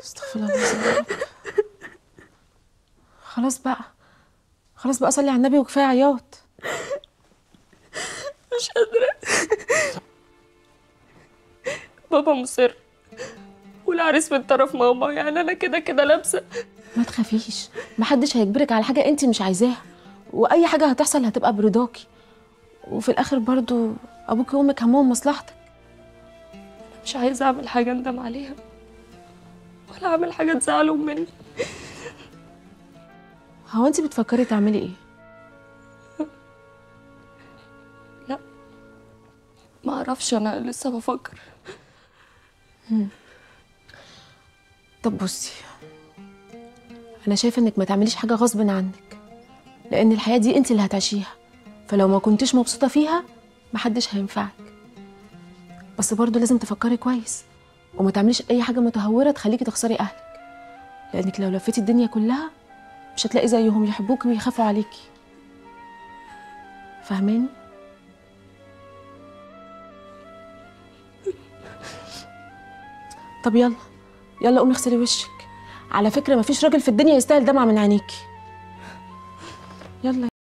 استغفر الله العظيم يا رب. خلاص بقى خلاص بقى صلي على النبي وكفايه عياط مش قادرة بابا مصر والعريس من طرف ماما يعني أنا كده كده لابسة ما تخافيش محدش هيجبرك على حاجه انت مش عايزاها واي حاجه هتحصل هتبقى برضاكي وفي الاخر برضو ابوك وامك همهم مصلحتك مش عايزة أعمل حاجة أندم عليها ولا أعمل حاجة تزعلهم مني هو انت بتفكري تعملي ايه ما أعرفش أنا لسه بفكر طب بصي انا شايفه انك ما تعمليش حاجه غصب عنك لان الحياه دي انت اللي هتعيشيها فلو ما كنتش مبسوطه فيها محدش هينفعك بس برضو لازم تفكري كويس وما تعمليش اي حاجه متهوره تخليكي تخسري اهلك لانك لو لفيتي الدنيا كلها مش هتلاقي زيهم يحبوكي ويخافوا عليكي فاهماني طب يلا يلا قومي اغسلي وشك على فكره مفيش راجل في الدنيا يستاهل دمعه من عينيكي يلا